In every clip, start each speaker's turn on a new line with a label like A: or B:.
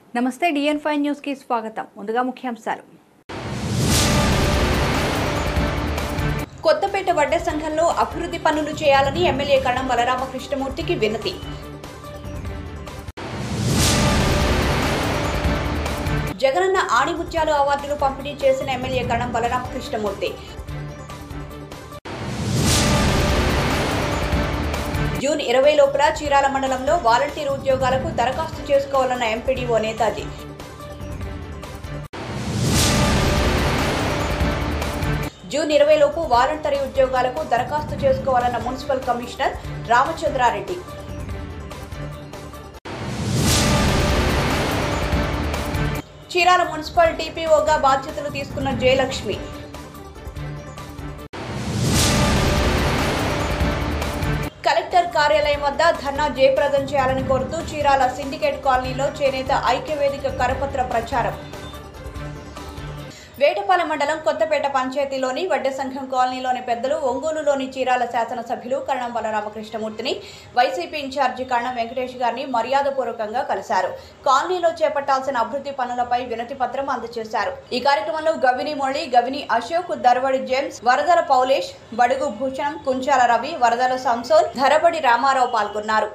A: నమస్తే డిఎన్ ఫైవ్ న్యూస్కి స్వాగతం ముందుగా ముఖ్యాంశాలు
B: కొత్తపేట వడ్డ సంఘంలో అభివృద్ధి పనులు చేయాలని ఎమ్మెల్యే కణం బలరామకృష్ణమూర్తికి వినతి జగనన్న ఆణిముత్యాలు అవార్డులు పంపిణీ చేసిన ఎమ్మెల్యే కణం బలరామకృష్ణమూర్తి జూన్ ఇరవై లోపల చీరాల మండలంలో వాలంటీర్ ఉద్యోగాలకు దరఖాస్తు చేసుకోవాలన్న ఎంపీడీఓ నేతాజీ జూన్ ఇరవై లోపు వాలంటరీ ఉద్యోగాలకు దరఖాస్తు చేసుకోవాలన్న municipal commissioner Ramachandra Reddy Chirala municipal టీపీఓగా బాధ్యతలు తీసుకున్న జయలక్ష్మి కలెక్టర్ కార్యాలయం వద్ద ధర్నా జయప్రదం చేయాలని కోరుతూ చీరాల సిండికేట్ కాలనీలో చేనేత ఐక్యవేదిక కరపత్ర ప్రచారం వేటపాలెం మండలం కొత్తపేట పంచాయతీలోని వడ్డ సంఘం కాలనీలోని పెద్దలు ఒంగోలులోని చీరాల శాసనసభ్యులు కరణం బలరామకృష్ణమూర్తిని వైసీపీ ఇన్ఛార్జి కరణం వెంకటేష్ గారిని మర్యాదపూర్వకంగా కలిశారు కాలనీలో చేపట్టాల్సిన అభివృద్ధి పనులపై వినతి పత్రం అందజేశారు ఈ కార్యక్రమంలో గవిని మురళి గవిని అశోక్ దరవడి జేమ్స్ వరదల పౌలేష్ బడుగు భూషణం కుంచాల రవి వరదల సంసోన్ ధరబడి రామారావు పాల్గొన్నారు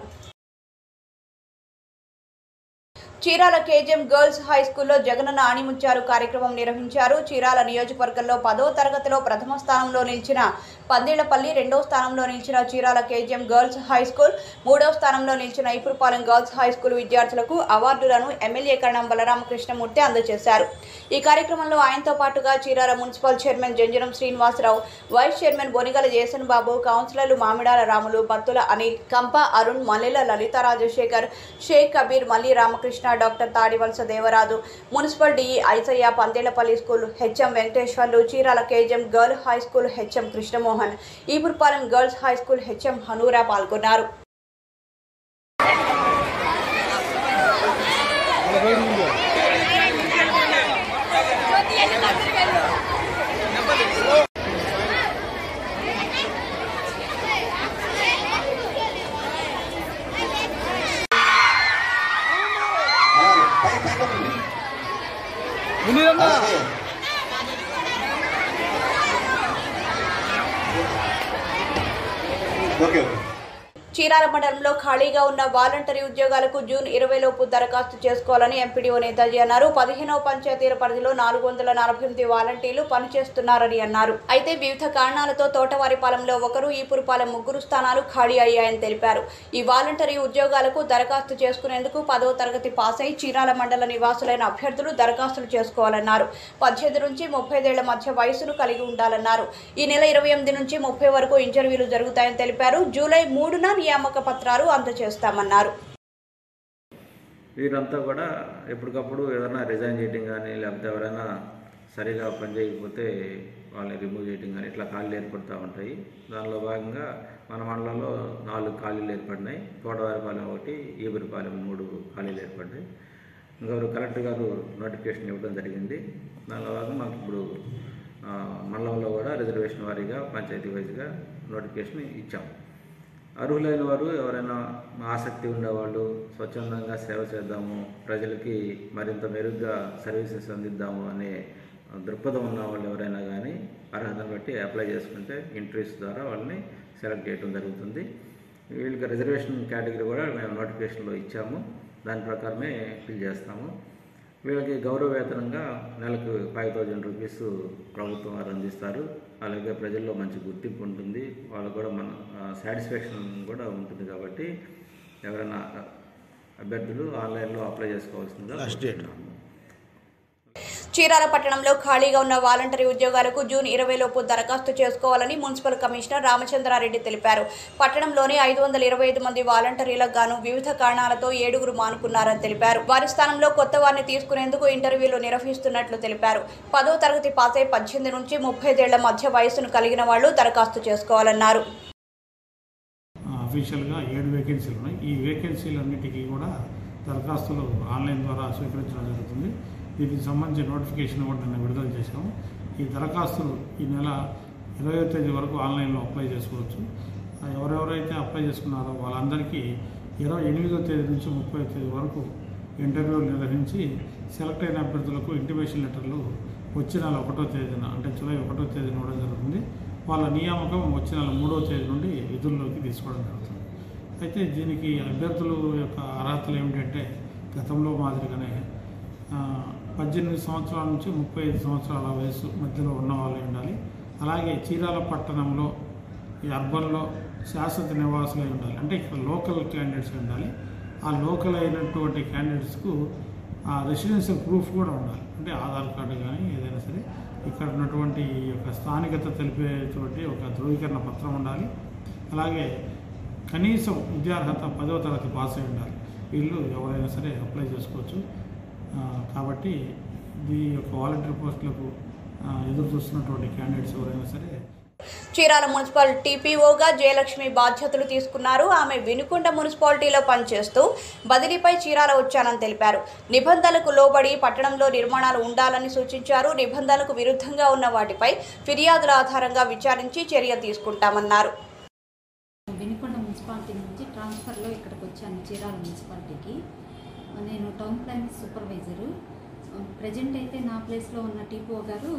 B: చీరాల కేజీఎం గర్ల్స్ హై స్కూల్లో జగనన్న ఆణిముత్యారు కార్యక్రమం నిర్వహించారు చీరాల నియోజకవర్గంలో పదో తరగతిలో ప్రథమ స్థానంలో నిలిచిన పందిళ్లపల్లి రెండో స్థానంలో నిలిచిన Chirala KGM girls high school మూడో స్థానంలో నిలిచిన ఇపురపాలెం గర్ల్స్ హై స్కూల్ విద్యార్థులకు అవార్డులను ఎమ్మెల్యే కరణం బలరామకృష్ణమూర్తి అందజేశారు ఈ కార్యక్రమంలో ఆయనతో పాటుగా Chirala municipal chairman Janjaram Srinivasa Rao vice chairman Bonigala Jason Babu కౌన్సిలర్లు Mamidala Ramulu Battula Anil Kampa Arun Mallela Lalitha Rajasekhar Sheikh Kabir Malli Ramakrishna doctor Tadivalasa Devaraju municipal DE Aisayya Pandelapalli school HM Venkateswarlu Chirala KGM girl high school HM Krishna Mohan Epurapalem girls high school HM Hanura పాల్గొన్నారు
C: అలాగే ఓకే ఓకే
B: చీరాల మండలంలో ఖాళీగా ఉన్న వాలంటరీ ఉద్యోగాలకు జూన్ ఇరవై లోపు దరఖాస్తు చేసుకోవాలని ఎంపీడీఓ నేతాజీ అన్నారు పదిహేనవ పంచాయతీల పరిధిలో నాలుగు వందల నలభై ఎనిమిది వాలంటీర్లు పనిచేస్తున్నారని అన్నారు అయితే వివిధ కారణాలతో తోటవారిపాలెంలో ఒకరు ఈపురపాలెం ముగ్గురు స్థానాలు ఖాళీ అయ్యాయని తెలిపారు ఈ వాలంటరీ ఉద్యోగాలకు దరఖాస్తు చేసుకునేందుకు పదవ తరగతి పాస్ అయి చీరాల మండల నివాసులైన అభ్యర్థులు దరఖాస్తులు చేసుకోవాలన్నారు పద్దెనిమిది నుంచి ముప్పై ఏళ్ల మధ్య వయసును కలిగి ఉండాలన్నారు ఈ నెల ఇరవై ఎనిమిది నుంచి ముప్పై వరకు ఇంటర్వ్యూలు జరుగుతాయని తెలిపారు జూలై మూడున నియామక పత్రాలు అందజేస్తామన్నారు
D: వీరంతా కూడా ఎప్పటికప్పుడు ఏదైనా రిజైన్ చేయడం కానీ లేకపోతే ఎవరైనా సరిగా పని చేయకపోతే వాళ్ళని రిమూవ్ చేయడం కానీ ఇట్లా ఖాళీలు ఏర్పడుతూ ఉంటాయి దానిలో భాగంగా మన మండలంలో నాలుగు ఖాళీలు ఏర్పడినాయి తోటవారిపాలెం ఒకటి ఈబురిపాలెం మూడు ఖాళీలు ఏర్పడ్డాయి గౌరవ కలెక్టర్ గారు నోటిఫికేషన్ ఇవ్వడం జరిగింది దానిలో భాగంగా మాకు ఇప్పుడు ఆ, మండలంలో కూడా రిజర్వేషన్ వారీగా పంచాయతీ వైజ్గా నోటిఫికేషన్ ఇచ్చాం అర్హులైన వారు ఎవరైనా ఆసక్తి ఉండేవాళ్ళు స్వచ్ఛందంగా సేవ చేద్దాము ప్రజలకి మరింత మెరుగ్గా సర్వీసెస్ అందిద్దాము అనే దృక్పథం ఉన్న వాళ్ళు ఎవరైనా కానీ అర్హతను బట్టి అప్లై చేసుకుంటే ఇంటర్వ్యూస్ ద్వారా వాళ్ళని సెలెక్ట్ చేయడం జరుగుతుంది వీళ్ళకి రిజర్వేషన్ కేటగిరీ కూడా మేము నోటిఫికేషన్లో ఇచ్చాము దాని ప్రకారమే ఫిల్ చేస్తాము వీళ్ళకి గౌరవ వేతనంగా నెలకు ఫైవ్ థౌజండ్ రూపీస్ ప్రభుత్వం వారు అందిస్తారు అలాగే ప్రజల్లో మంచి గుర్తింపు ఉంటుంది వాళ్ళకు కూడా మన సాటిస్ఫాక్షన్ కూడా ఉంటుంది కాబట్టి ఎవరైనా అభ్యర్థులు ఆన్లైన్లో అప్లై చేసుకోవాల్సిందిగా కోరుతున్నాము.
B: చీరాల పట్టణంలో ఖాళీగా ఉన్న వాలంటరీ ఉద్యోగాలకు జూన్ ఇరవై లోపు దరఖాస్తు చేసుకోవాలని మున్సిపల్ కమిషనర్ రామచంద్రారెడ్డి తెలిపారు పట్టణంలోని ఐదు వందల ఇరవై ఐదు మంది వాలంటీర్లకు గాను వివిధ కారణాలతో ఏడుగురు మానుకున్నారని తెలిపారు వారి స్థానంలో కొత్త వారిని తీసుకునేందుకు ఇంటర్వ్యూలు నిర్వహిస్తున్నట్లు తెలిపారు పదో తరగతి పాస్ అయి పద్దెనిమిది నుంచి ముప్పై ఏళ్ల మధ్య వయసును కలిగిన వాళ్ళు దరఖాస్తు చేసుకోవాలన్నారు
E: అఫీషియల్గా ఏడు వేకెన్సీలు ఉన్నాయి ఈ వేకెన్సీలన్నిటికీ కూడా దరఖాస్తులు ఆన్లైన్ ద్వారా స్వీకరించడం జరుగుతుంది దీనికి సంబంధించి నోటిఫికేషన్ కూడా నిన్న విడుదల చేశాము ఈ దరఖాస్తులు ఈ నెల ఇరవై తేదీ వరకు ఆన్లైన్లో అప్లై చేసుకోవచ్చు ఆ ఎవరెవరైతే అప్లై చేసుకున్నారో వాళ్ళందరికీ ఇరవై ఎనిమిదో తేదీ నుంచి ముప్పై తేదీ వరకు ఇంటర్వ్యూలు నిర్వహించి సెలెక్ట్ అయిన అభ్యర్థులకు ఇంటిమేషన్ లెటర్లు వచ్చే నెల ఒకటో తేదీన అంటే జూలై ఒకటో తేదీన ఇవ్వడం జరుగుతుంది వాళ్ళ నియామకం వచ్చే నెల మూడో తేదీ నుండి విధుల్లోకి తీసుకోవడం జరుగుతుంది అయితే దీనికి అభ్యర్థుల యొక్క అర్హతలు ఏమిటంటే గతంలో మాదిరిగానే ఆ, పద్దెనిమిది సంవత్సరాల నుంచి ముప్పై ఐదు సంవత్సరాల వయసు మధ్యలో ఉన్న వాళ్ళు ఉండాలి అలాగే చీరాల పట్టణంలో ఈ అర్బన్లో శాశ్వత నివాసులై ఉండాలి అంటే ఇక్కడ లోకల్ క్యాండిడేట్స్ ఉండాలి ఆ లోకల్ అయినటువంటి క్యాండిడేట్స్కు ఆ రెసిడెన్షియల్ ప్రూఫ్ కూడా ఉండాలి అంటే ఆధార్ కార్డు కానీ ఏదైనా సరే ఇక్కడ ఉన్నటువంటి ఈ యొక్క స్థానికత తెలిపేటువంటి ఒక ధృవీకరణ పత్రం ఉండాలి అలాగే కనీసం విద్యార్హత పదవ తరగతి పాస్ అయి ఉండాలి వీళ్ళు ఎవరైనా సరే అప్లై చేసుకోవచ్చు ఆ, కాబట్టి ఈ యొక్క వాలంటీర్ పోస్టులకు ఆ, ఎదురు చూస్తున్నటువంటి క్యాండిడేట్స్ ఎవరైనా సరే
B: చీరాల మున్సిపల్ టీపీఓగా జయలక్ష్మి బాధ్యతలు తీసుకున్నారు ఆమె వినుకొండ మున్సిపాలిటీలో పనిచేస్తూ బదిలీపై చీరాల వచ్చానని తెలిపారు నిబంధనలకు లోబడి పట్టణంలో నిర్మాణాలు ఉండాలని సూచించారు నిబంధనలకు విరుద్ధంగా ఉన్న వాటిపై ఫిర్యాదుల ఆధారంగా విచారించి చర్య తీసుకుంటామన్నారు
C: వినుకొండ మున్సిపాలిటీ నుంచి ట్రాన్స్ఫర్లో ఇక్కడికి వచ్చాను చీరాల మున్సిపాలిటీకి నేను టౌన్ ప్లాన్ సూపర్వైజరు ప్రజెంట్ అయితే నా ప్లేస్లో ఉన్న టీపో గారు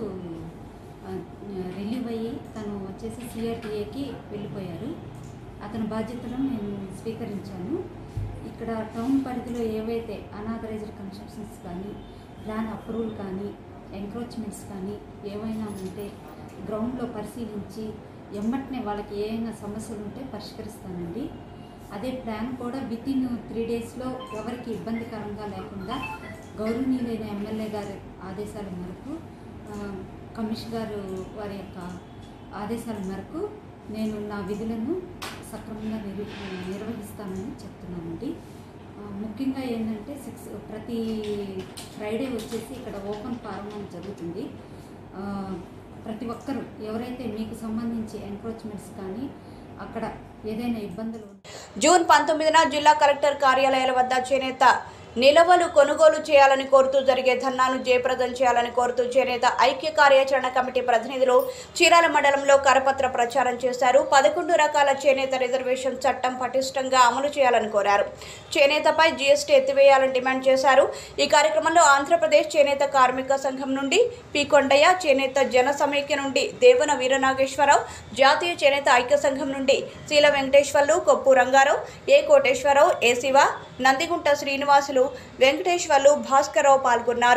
C: రిలీవ్ అయ్యి తను వచ్చేసి సిఆర్టీఏకి వెళ్ళిపోయారు అతని బాధ్యతలను నేను స్వీకరించాను ఇక్కడ టౌన్ పరిధిలో ఏవైతే అనాథరైజ్డ్ కన్స్ట్రక్షన్స్ కానీ ప్లాన్ అప్రూవల్ కానీ ఎంక్రోచ్మెంట్స్ కానీ ఏవైనా ఉంటే గ్రౌండ్లో పరిశీలించి ఎమ్మటనే వాళ్ళకి ఏమైనా సమస్యలు ఉంటే పరిష్కరిస్తానండి అదే ప్లాన్ కూడా విత్ ఇన్ త్రీ డేస్లో ఎవరికి ఇబ్బందికరంగా లేకుండా గౌరవనీయులైన ఎమ్మెల్యే గారి ఆదేశాల మేరకు ఆ, కమిషన్ గారు వారి యొక్క ఆదేశాల మేరకు నేను నా విధులను సక్రమంగా నిరు నిర్వహిస్తానని చెప్తున్నానండి ఆ, ముఖ్యంగా ఏంటంటే సిక్స్ ప్రతి ఫ్రైడే వచ్చేసి ఇక్కడ ఓపెన్ ప్రారంభం జరుగుతుంది ఆ, ప్రతి ఒక్కరూ ఎవరైతే మీకు సంబంధించి ఎంక్రోచ్మెంట్స్ కానీ అక్కడ ఏదైనా ఇబ్బందులు ఉంటే
B: జూన్ పంతొమ్మిదిన జిల్లా కలెక్టర్ కార్యాలయాల వద్ద చేనేత నిలవలు కొనుగోలు చేయాలని కోరుతూ జరిగే ధర్నాను జయప్రదం చేయాలని కోరుతూ చేనేత ఐక్య కార్యాచరణ కమిటీ ప్రతినిధులు చీరాల మండలంలో కరపత్ర ప్రచారం చేశారు పదకొండు రకాల చేనేత రిజర్వేషన్ చట్టం పటిష్టంగా అమలు చేయాలని కోరారు చేనేతపై జీఎస్టీ ఎత్తివేయాలని డిమాండ్ చేశారు ఈ కార్యక్రమంలో ఆంధ్రప్రదేశ్ చేనేత కార్మిక సంఘం నుండి పి కొండయ్య చేనేత జన సమైక్య నుండి దేవన వీరనాగేశ్వరరావు జాతీయ చేనేత ఐక్య సంఘం నుండి శీల వెంకటేశ్వర్లు కొప్పు రంగారావు ఏ కోటేశ్వరరావు ఏ శివ నందిగుంట శ్రీనివాసులు వెంకటేశ్వర్లు భాస్కరరావు పాల్గొన్నారు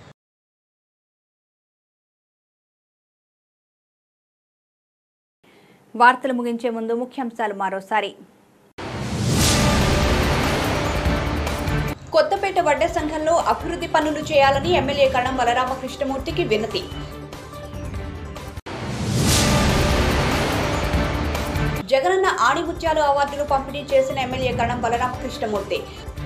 A: వార్తలు ముగించే ముందు ముఖ్యాంశాలు మరోసారి
B: కొత్తపేట వడ్డ సంఘంలో అభివృద్ధి పనులు చేయాలని ఎమ్మెల్యే కణం బలరామకృష్ణమూర్తికి వినతి జగనన్న ఆణిముత్యాలు అవార్డులు పంపిణీ చేసిన ఎమ్మెల్యే కణం బలరామకృష్ణమూర్తి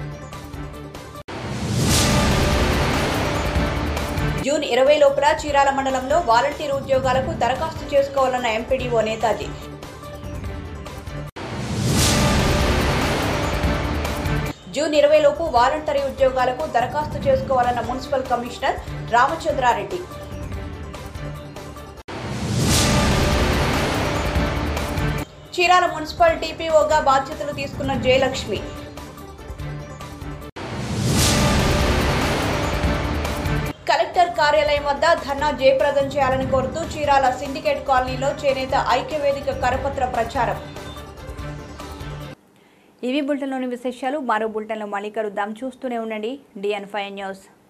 B: జూన్ ఇరవై లోపల చీరాల మండలంలో వాలంటీర్ ఉద్యోగాలకు దరఖాస్తు చేసుకోవాలన్న ఎంపీడీఓ నేతాజీ జూన్ ఇరవై లోపు వాలంటరీ ఉద్యోగాలకు దరఖాస్తు చేసుకోవాలన్న municipal commissioner Ramachandra Reddy Chirala municipal టీపీఓగా బాధ్యతలు తీసుకున్న జయలక్ష్మి కలెక్టర్ కార్యాలయం వద్ద ధర్నా జయప్రదం చేయాలని కోరుతూ చీరాల సిండికేట్ కాలనీలో చేనేత ఐక్యవేదిక కరపత్ర ప్రచారం
A: ఇవి బులెటిన్లోని విశేషాలు మరో బులెటిన్లో మళ్ళీ కలుద్దాం చూస్తూనే ఉండండి డిఎన్ ఫైవ్ న్యూస్